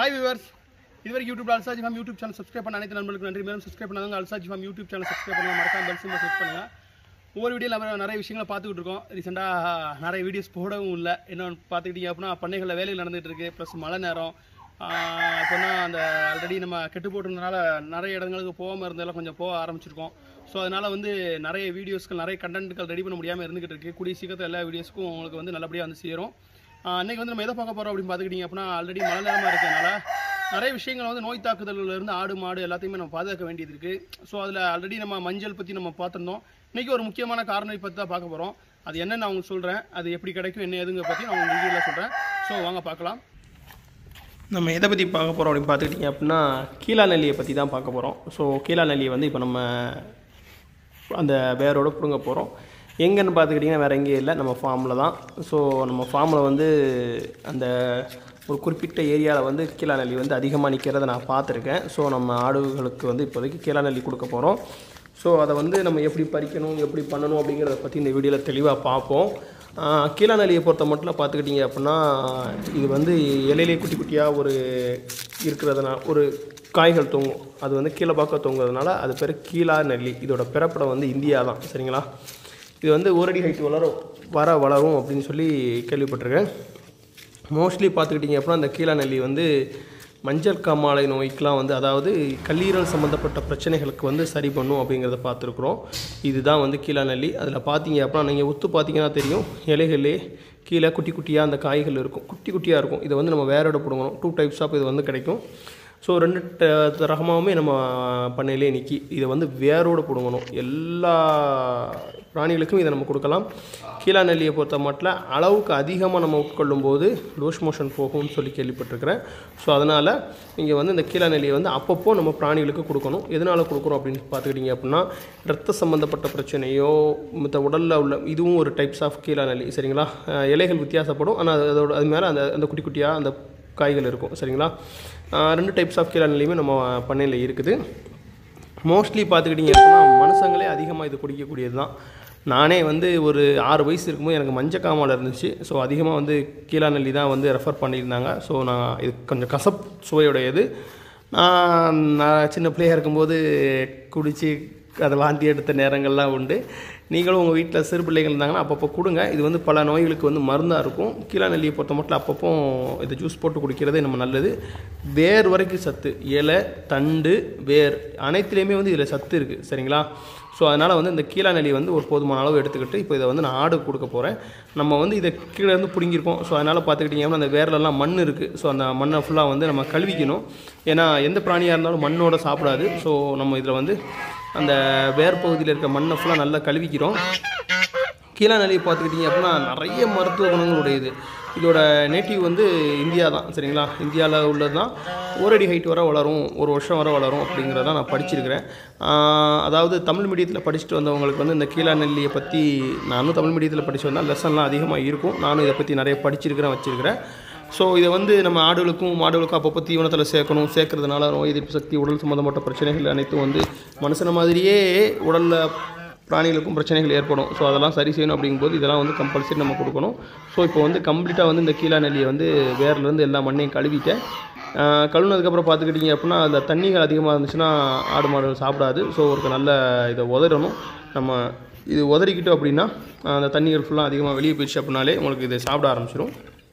hi viewers இதுவரைக்கும் YouTube அல்சாஜி farm YouTube channel subscribe பண்ண அனைத்து நண்பர்களுக்கு நன்றி மேலும் சப்ஸ்கிரைப் பண்ணாங்க அல்சாஜி ஃபார்ம் யூடியூப் சேனல் சப்ஸ்கிரைப் பண்ணுங்க மறக்காம பெல் சிம்பிள் செட் பண்ணுங்க ஒவ்வொரு வீடியோவில் நம்ம நிறைய விஷயங்களை பார்த்துக்கிட்டு இருக்கோம் ரீசெண்டாக நிறைய வீடியோஸ் போடவும் இல்லை என்னென்னு பார்த்துக்கிட்டீங்க அப்படின்னா பண்ணைகளில் வேலைகள் நடந்துகிட்டு இருக்கு ப்ளஸ் மழை நேரம் இப்போனா அந்த ஆல்ரெடி நம்ம கெட்டு போட்டிருந்தனால நிறைய இடங்களுக்கு போகாமல் இருந்ததெல்லாம் கொஞ்சம் போக ஆரம்பிச்சிருக்கோம் ஸோ அதனால் வந்து நிறைய வீடியோஸ்கள் நிறைய கண்டென்ட்கள் ரெடி பண்ண முடியாமல் இருந்துகிட்டு இருக்கு கூடிய சீக்கிரத்தில் எல்லா வீடியோஸ்க்கும் உங்களுக்கு வந்து நல்லபடியாக வந்து சேரும் ஆஹ் இன்னைக்கு வந்து நம்ம எதை பார்க்க போகிறோம் அப்படின்னு பார்த்துக்கிட்டிங்க அப்படின்னா ஆல்ரெடி மழை நேரமாக இருக்கிறதுனால நிறைய விஷயங்கள் வந்து நோய் தாக்குதல்கள்ல இருந்து ஆடு மாடு எல்லாத்தையுமே நம்ம பாதுகாக்க வேண்டியது இருக்குது ஸோ அதில் ஆல்ரெடி நம்ம மஞ்சள் பற்றி நம்ம பார்த்துருந்தோம் இன்றைக்கி ஒரு முக்கியமான காரணத்தை பற்றி தான் பார்க்க போகிறோம் அது என்னன்னு நான் உங்களுக்கு சொல்கிறேன் அது எப்படி கிடைக்கும் என்ன ஏதுங்க பற்றி நான் உங்களுக்கு வீடியோவில் சொல்கிறேன் ஸோ வாங்க பார்க்கலாம் நம்ம எதை பற்றி பார்க்க போகிறோம் அப்படின்னு பார்த்துக்கிட்டிங்க அப்படின்னா கீழா நெல்லியை பற்றி தான் பார்க்க போகிறோம் ஸோ கீழா நெல்லியை வந்து இப்போ நம்ம அந்த வேரோட பிடுங்க போகிறோம் எங்கன்னு பார்த்துக்கிட்டிங்கன்னா வேறு எங்கேயும் இல்லை நம்ம ஃபார்மில் தான் ஸோ நம்ம ஃபார்மில் வந்து அந்த ஒரு குறிப்பிட்ட ஏரியாவில் வந்து கீழா நெல்லி வந்து அதிகமாக நிற்கிறத நான் பார்த்துருக்கேன் ஸோ நம்ம ஆடுகளுக்கு வந்து இப்போதைக்கு கீழா நெல்லி கொடுக்க போகிறோம் ஸோ அதை வந்து நம்ம எப்படி பறிக்கணும் எப்படி பண்ணணும் அப்படிங்கிறத பற்றி இந்த வீடியோவில் தெளிவாக பார்ப்போம் ஆஹ் கீழா நெல்லியை பொறுத்த மட்டும் பார்த்துக்கிட்டிங்க அப்படின்னா இது வந்து இலையிலே குட்டி குட்டியாக ஒரு இருக்கிறதுனால ஒரு காய்கள் தொங்கும் அது வந்து கீழே பார்க்க தொங்குறதுனால அது பேர் கீழா நெல்லி இதோட பிறப்பிடம் வந்து இந்தியா தான் சரிங்களா இது வந்து ஒரு அடி ஹைட் வளரும் வர வளரும் அப்படின்னு சொல்லி கேள்விப்பட்டிருக்கேன் மோஸ்ட்லி பார்த்துக்கிட்டிங்க அப்படின்னா அந்த கீழா நெல்லி வந்து மஞ்சள் காமாலை நோய்க்கெலாம் வந்து அதாவது கல்லீரல் சம்மந்தப்பட்ட பிரச்சனைகளுக்கு வந்து சரி பண்ணும் அப்படிங்கிறத பார்த்துருக்குறோம் இதுதான் வந்து கீழா நெல்லி அதில் பார்த்தீங்க அப்படின்னா நீங்கள் உத்து பார்த்தீங்கன்னா தெரியும் இலைகளே கீழே குட்டி குட்டியாக அந்த காய்கள் இருக்கும் குட்டி குட்டியாக இருக்கும் இதை வந்து நம்ம வேரோட பிடுங்கணும் டூ டைப்ஸ் ஆஃப் இது வந்து கிடைக்கும் ஸோ ரெண்டு ட- ரகமாகவுமே நம்ம பண்ணையிலே நிற்கி இதை வந்து வேரோடு பிடுங்கணும் எல்லா பிராணிகளுக்கும் இதை நம்ம கொடுக்கலாம் கீழா நெல்லியை பொறுத்த மட்டும் அளவுக்கு அதிகமாக நம்ம உட்கொள்ளும் போது லூஸ் மோஷன் போகும்னு சொல்லி கேள்விப்பட்டிருக்கிறேன் ஸோ அதனால் நீங்கள் வந்து இந்த கீழா நெல்லியை வந்து அப்பப்போ நம்ம பிராணிகளுக்கு கொடுக்கணும் எதனால் கொடுக்குறோம் அப்படின்னு பார்த்துக்கிட்டிங்க அப்படின்னா ரத்த சம்மந்தப்பட்ட பிரச்சனையோ மற்ற உடலில் உள்ள இதுவும் ஒரு டைப்ஸ் ஆஃப் கீழா நெல்லி சரிங்களா அஹ் இலைகள் வித்தியாசப்படும் ஆனால் அது- அதோட அது மேலே அந்த அந்த குட்டி குட்டியாக அந்த காய்கள் இருக்கும் சரிங்களா அஹ் ரெண்டு டைப்ஸ் ஆஃப் கீழா நெல்லியுமே நம்ம பண்ணையில் இருக்குது மோஸ்ட்லி பார்த்துக்கிட்டிங்க அப்படின்னா மனுஷங்களே அதிகமாக இது குடிக்கக்கூடியது தான் நானே வந்து ஒரு ஆறு வயசு இருக்கும்போது எனக்கு மஞ்சக்காமல் இருந்துச்சு ஸோ அதிகமாக வந்து கீழா நெல்லி தான் வந்து ரெஃபர் பண்ணியிருந்தாங்க ஸோ நான் இது கொஞ்சம் கசப் சுவையுடையது நான் நான் சின்ன பிள்ளையாக இருக்கும்போது குடித்து அதை வாந்தி எடுத்த நேரங்கள்லாம் உண்டு நீங்களும் உங்கள் வீட்டில் சிறு பிள்ளைகள் இருந்தாங்கன்னா அப்பப்போ கொடுங்க இது வந்து பல நோய்களுக்கு வந்து மருந்தாக இருக்கும் கீழா நெல்லியை பொறுத்த மட்டும் அப்பப்போ இதை ஜூஸ் போட்டு குடிக்கிறதே நம்ம நல்லது வேர் வரைக்கும் சத்து இலை தண்டு வேர் அனைத்துலேயுமே வந்து இதில் சத்து இருக்குது சரிங்களா ஸோ அதனால் வந்து இந்த கீழா நெல்லி வந்து ஒரு போதுமான அளவு எடுத்துக்கிட்டு இப்போ இதை வந்து நான் ஆடு கொடுக்க போகிறேன் நம்ம வந்து இதை கீழே இருந்து பிடுங்கிருக்கோம் ஸோ அதனால் பார்த்துக்கிட்டிங்கன்னா அந்த வேர்லலாம் மண் இருக்குது ஸோ அந்த மண்ணை ஃபுல்லாக வந்து நம்ம கழுவிக்கணும் ஏன்னா எந்த பிராணியாக இருந்தாலும் மண்ணோட சாப்பிடாது ஸோ நம்ம இதில் வந்து அந்த வேர் பகுதியில் இருக்க மண்ணை ஃபுல்லாக நல்லா கழுவிக்கிறோம் கீழா நெல்லியை பார்த்துக்கிட்டிங்க அப்படின்னா நிறைய மருத்துவ குணங்கள் உடையது இதோட நேட்டிவ் வந்து இந்தியா தான் சரிங்களா இந்தியாவில் உள்ளது தான் ஒரு அடி ஹைட் வர வளரும் ஒரு வருஷம் வர வளரும் அப்படிங்கிறத நான் படிச்சிருக்கிறேன் ஆஹ் அதாவது தமிழ் மீடியத்தில் படிச்சுட்டு வந்தவங்களுக்கு வந்து இந்த கீழா நெல்லியை பற்றி நானும் தமிழ் மீடியத்தில் படிச்சு வந்தால் லெசன்லாம் அதிகமாக இருக்கும் நானும் இதை பற்றி நிறைய படிச்சிருக்கிறேன் வச்சிருக்கிறேன் ஸோ இதை வந்து நம்ம ஆடுகளுக்கும் மாடுகளுக்கும் அப்பப்போ தீவனத்தில் சேர்க்கணும் சேர்க்கறதுனால நோய் எதிர்ப்பு சக்தி உடல் சம்மந்தப்பட்ட பிரச்சனைகள் அனைத்தும் வந்து மனுஷன மாதிரியே உடலில் பிராணிகளுக்கும் பிரச்சனைகள் ஏற்படும் ஸோ அதெல்லாம் சரி செய்யணும் அப்படிங்கும்போது இதெல்லாம் வந்து கம்பல்சரி நம்ம கொடுக்கணும் ஸோ இப்போ வந்து கம்ப்ளீட்டாக வந்து இந்த கீழா நெல்லியை வந்து வேர்லேருந்து எல்லா மண்ணையும் கழுவிட்டேன் ஆஹ் கழுவுனதுக்கப்புறம் பார்த்துக்கிட்டிங்க அப்படின்னா அதில் தண்ணிகள் அதிகமாக இருந்துச்சுன்னா ஆடு மாடுகள் சாப்பிடாது ஸோ ஒரு நல்ல இதை உதறணும் நம்ம இது உதறிக்கிட்டோம் அப்படின்னா அந்த தண்ணிகள் ஃபுல்லாக அதிகமாக வெளியே போயிடுச்சு அப்படின்னாலே உங்களுக்கு இது சாப்பிட ஆரம்பிச்சிடும்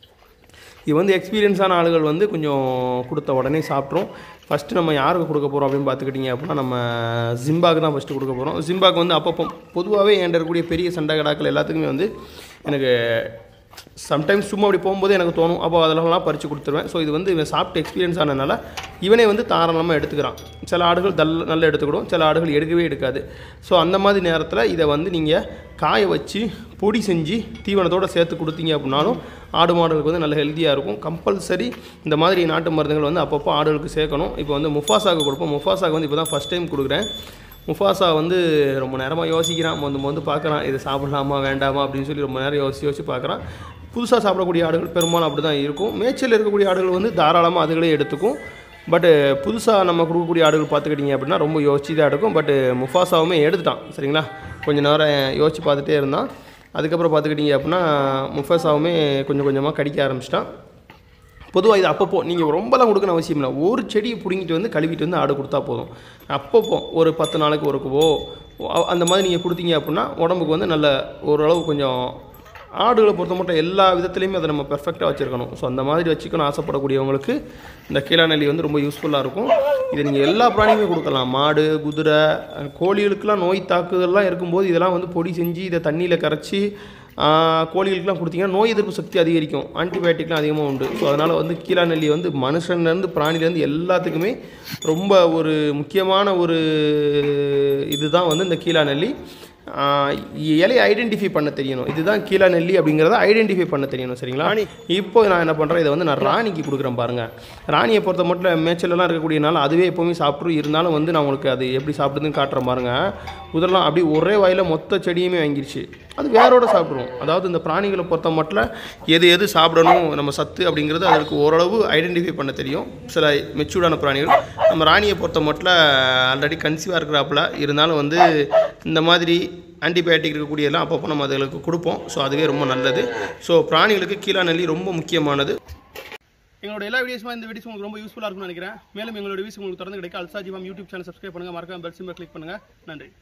இது வந்து எக்ஸ்பீரியன்ஸான ஆளுகள் வந்து கொஞ்சம் கொடுத்த உடனே சாப்பிட்ரும் ஃபஸ்ட்டு நம்ம யாருக்கு கொடுக்க போகிறோம் அப்படின்னு பார்த்துக்கிட்டிங்க அப்படின்னா நம்ம ஜிம்பாக்கு தான் ஃபஸ்ட்டு கொடுக்க போகிறோம் ஜிம்பாக்கு வந்து அப்பப்போ பொதுவாகவே என்கிட்ட இருக்கக்கூடிய பெரிய சண்டை கடாக்கள் எல்லாத்துக்குமே வந்து எனக்கு சம்டைம்ஸ் சும்மா அப்படி போகும்போது எனக்கு தோணும் அப்போ அதெல்லாம் பறித்து கொடுத்துருவேன் ஸோ இது வந்து இவன் சாப்பிட்டு எக்ஸ்பீரியன்ஸ் ஆனதுனால இவனே வந்து தாராளமாக எடுத்துக்கிறான் சில ஆடுகள் தல் நல்லா எடுத்துக்கிடும் சில ஆடுகள் எடுக்கவே எடுக்காது ஸோ அந்த மாதிரி நேரத்தில் இதை வந்து நீங்கள் காய வச்சு பொடி செஞ்சு தீவனத்தோடு சேர்த்து கொடுத்தீங்க அப்படின்னாலும் ஆடு மாடுகளுக்கு வந்து நல்ல ஹெல்த்தியாக இருக்கும் கம்பல்சரி இந்த மாதிரி நாட்டு மருந்துகள் வந்து அப்பப்போ ஆடுகளுக்கு சேர்க்கணும் இப்போ வந்து முஃபாசாக்கு கொடுப்போம் முஃபாசாக்கு வந்து இப்போ தான் ஃபஸ்ட் டைம் கொடுக்குறேன் முஃபாசா வந்து ரொம்ப நேரமாக யோசிக்கிறான் மொந்து மொந்து பார்க்குறான் இது சாப்பிடலாமா வேண்டாமா அப்படின்னு சொல்லி ரொம்ப நேரம் யோசிச்சு யோசிச்சு பார்க்குறான் புதுசாக சாப்பிடக்கூடிய ஆடுகள் பெரும்பாலும் அப்படி தான் இருக்கும் மேய்ச்சல் இருக்கக்கூடிய ஆடுகள் வந்து தாராளமாக அதுகளே எடுத்துக்கும் பட்டு புதுசாக நம்ம கொடுக்கக்கூடிய ஆடுகள் பார்த்துக்கிட்டிங்க அப்படின்னா ரொம்ப யோசிச்சு தான் எடுக்கும் பட்டு முஃபாசாவுமே எடுத்துட்டான் சரிங்களா கொஞ்ச நேரம் யோசிச்சு பார்த்துட்டே இருந்தான் அதுக்கப்புறம் பார்த்துக்கிட்டிங்க அப்படின்னா முஃபாசாவுமே கொஞ்சம் கொஞ்சமாக கடிக்க ஆரம்பிச்சிட்டான் பொதுவாக இது அப்பப்போ நீங்கள் ரொம்பலாம் கொடுக்கணும் அவசியம் இல்லை ஒரு செடியை பிடுங்கிட்டு வந்து கழுவிட்டு வந்து ஆடு கொடுத்தா போதும் அப்பப்போ ஒரு பத்து நாளைக்கு ஒருக்கவோ அ- அந்த மாதிரி நீங்கள் கொடுத்தீங்க அப்படின்னா உடம்புக்கு வந்து நல்ல ஓரளவு கொஞ்சம் ஆடுகளை பொறுத்த மட்டும் எல்லா விதத்துலையுமே அதை நம்ம பெர்ஃபெக்டாக வச்சுருக்கணும் ஸோ அந்த மாதிரி வச்சுக்கணும் ஆசைப்படக்கூடியவங்களுக்கு இந்த கீழாநெல்லி வந்து ரொம்ப யூஸ்ஃபுல்லாக இருக்கும் இதை நீங்கள் எல்லா பிராணியுமே கொடுக்கலாம் மாடு குதிரை அஹ், கோழிகளுக்கெல்லாம் நோய் தாக்குதல்லாம் இருக்கும்போது இதெல்லாம் வந்து பொடி செஞ்சு இதை தண்ணியில் கரைச்சி ஆஹ், கோழிகளுக்கெல்லாம் கொடுத்தீங்கன்னா நோய் எதிர்ப்பு சக்தி அதிகரிக்கும் ஆன்டிபயோட்டிக்லாம் அதிகமாக உண்டு ஸோ அதனால் வந்து கீழாநெல்லி வந்து மனுஷன்லேருந்து பிராணிலேருந்து எல்லாத்துக்குமே ரொம்ப ஒரு முக்கியமான ஒரு இதுதான் வந்து இந்த கீழாநெல்லி ஆஹ், இலையை ஐடென்டிஃபை பண்ண தெரியணும் இதுதான் கீழா நெல்லி அப்படிங்கிறத ஐடென்டிஃபை பண்ண தெரியணும் சரிங்களா இப்போ நான் என்ன பண்ணுறேன் இதை வந்து நான் ராணிக்கு கொடுக்குறேன் பாருங்கள் ராணியை பொறுத்த மட்டும் மேய்ச்சலெல்லாம் இருக்கக்கூடியனால அதுவே எப்போவுமே சாப்பிட்ரும் இருந்தாலும் வந்து நான் உங்களுக்கு அது எப்படி சாப்பிடுதுன்னு காட்டுறேன் பாருங்கள் முதல்லாம் அப்படி ஒரே வாயில் மொத்த செடியுமே வாங்கிருச்சு அது வேரோட சாப்பிடுவோம் அதாவது இந்த பிராணிகளை பொறுத்த மட்டும் எது எது சாப்பிடணும் நம்ம சத்து அப்படிங்கிறது அதற்கு ஓரளவு ஐடென்டிஃபை பண்ண தெரியும் சில மெச்சூர்டான பிராணிகள் நம்ம ராணியை பொறுத்த மட்டும் ஆல்ரெடி கன்சீவாக இருக்கிறாப்புல இருந்தாலும் வந்து இந்த மாதிரி ஆன்டிபயோட்டிக் இருக்கக்கூடியதெல்லாம் அப்பப்போ நம்ம அதுகளுக்கு கொடுப்போம் ஸோ அதுவே ரொம்ப நல்லது ஸோ பிராணிகளுக்கு கீழா நெல்லி ரொம்ப முக்கியமானது எங்களோட எல்லா வீடியோஸுமே இந்த வீடியோஸ் உங்களுக்கு ரொம்ப யூஸ்ஃபுல்லாக இருக்கும்னு நினைக்கிறேன் மேலும் எங்களோட வீடியோஸ் உங்களுக்கு தொடர்ந்து கிடைக்க அல்சா ஜிவாம் யூடியூப் சேனல் சப்ஸ்கிரைப் பண்ணுங்கள் மறக்காம பெல் சிம்பர் கிளிக் பண்ணுங்கள் நன்றி